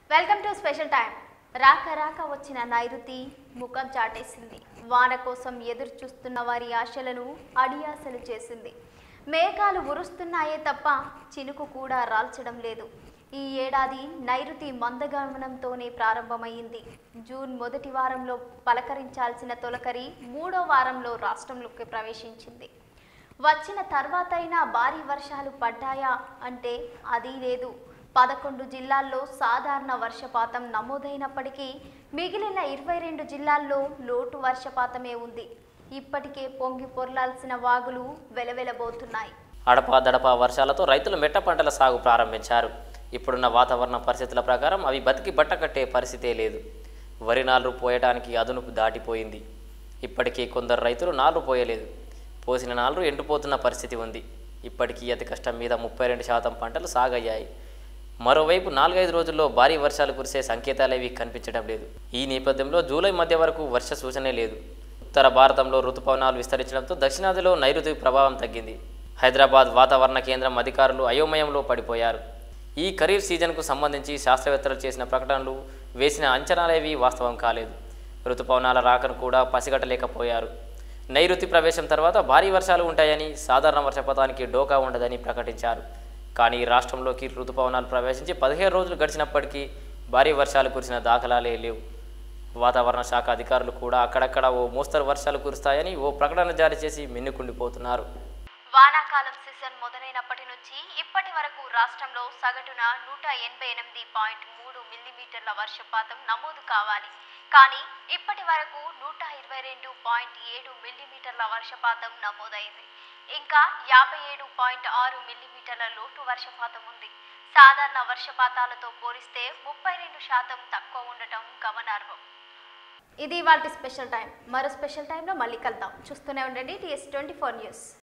welcome to special time రాక రాక వచ్చిన నైరుతి ముఖం చాటేసింది వాన కోసం ఎదురు చూస్తున్న వారి ఆశలను అడియాసలు చేసింది మేఘాలు ఉరుస్తున్నాయే తప్ప చినుకు కూడా రాల్చడం లేదు ఈ ఏడాది నైరుతి మందగమనంతోనే ప్రారంభమైంది జూన్ మొదటి వారంలో పలకరించాల్సిన తొలకరి మూడో వారంలో రాష్ట్రంలోకి ప్రవేశించింది వచ్చిన తర్వాతైనా భారీ వర్షాలు పడ్డాయా అంటే అది లేదు పదకొండు జిల్లాల్లో సాధారణ వర్షపాతం నమోదైనప్పటికీ మిగిలిన ఇరవై రెండు జిల్లాల్లో లోటు వర్షపాతమే ఉంది ఇప్పటికే పొంగి పొర్లాల్సిన వాగులు వెలవెలబోతున్నాయి అడపా దడపా వర్షాలతో రైతులు మెట్ట పంటల సాగు ప్రారంభించారు ఇప్పుడున్న వాతావరణ పరిస్థితుల ప్రకారం అవి బతికి బట్ట కట్టే పరిస్థితే లేదు వరి నారు పోయడానికి అదునుపు దాటిపోయింది ఇప్పటికీ కొందరు రైతులు నారు పోయలేదు పోసిన నారు ఎండిపోతున్న పరిస్థితి ఉంది ఇప్పటికీ అతి కష్టం మీద ముప్పై రెండు శాతం పంటలు సాగయ్యాయి మరోవైపు నాలుగైదు రోజుల్లో భారీ వర్షాలు కురిసే సంకేతాలేవి కనిపించడం లేదు ఈ నేపథ్యంలో జూలై మధ్య వరకు వర్ష సూచనే లేదు ఉత్తర భారతంలో ఋతుపవనాలు విస్తరించడంతో దక్షిణాదిలో నైరుతి ప్రభావం తగ్గింది హైదరాబాద్ వాతావరణ కేంద్రం అధికారులు అయోమయంలో పడిపోయారు ఈ ఖరీఫ్ సీజన్కు సంబంధించి శాస్త్రవేత్తలు చేసిన ప్రకటనలు వేసిన అంచనాలేవి వాస్తవం కాలేదు ఋతుపవనాల రాకను కూడా పసిగట్టలేకపోయారు నైరుతి ప్రవేశం తర్వాత భారీ వర్షాలు ఉంటాయని సాధారణ వర్షపాతానికి డోకా ఉండదని ప్రకటించారు కానీ రాష్ట్రంలోకి ఋతుపవనాలు ప్రవేశించి పదిహేను రోజులు గడిచినప్పటికీ భారీ వర్షాలు కురిసిన దాఖలాలే లేవు వాతావరణ శాఖ అధికారులు కూడా అక్కడక్కడ ఓ మోస్తరు వర్షాలు కురుస్తాయని ఓ ప్రకటన జారీ చేసి మిన్నుకుండిపోతున్నారు వానాకాలం సీజన్ మొదలైనప్పటి నుంచి ఇప్పటి వరకు రాష్ట్రంలో సగటున నూట ఎనభై ఎనిమిది పాయింట్ మూడు మిల్లీమీటర్ల వర్షపాతం నమోదు కావాలి కానీ ఇప్పటి వరకు నూట ఇరవై రెండు పాయింట్ ఏడు మిల్లీమీటర్ల వర్షపాతం నమోదైంది ఇంకా యాభై ఏడు పాయింట్ ఆరు మిల్లీమీటర్ల లోటు వర్షపాతం ఉంది సాధారణ వర్షపాతాలతో పోలిస్తే ముప్పై రెండు శాతం తక్కువ ఉండటం గమనార్హం ఇది వాటి స్పెషల్ టైం మరో స్పెషల్ టైంలో మళ్ళీ కలుద్దాం చూస్తూనే ఉండండి టీఎస్ ట్వంటీ ఫోర్ న్యూస్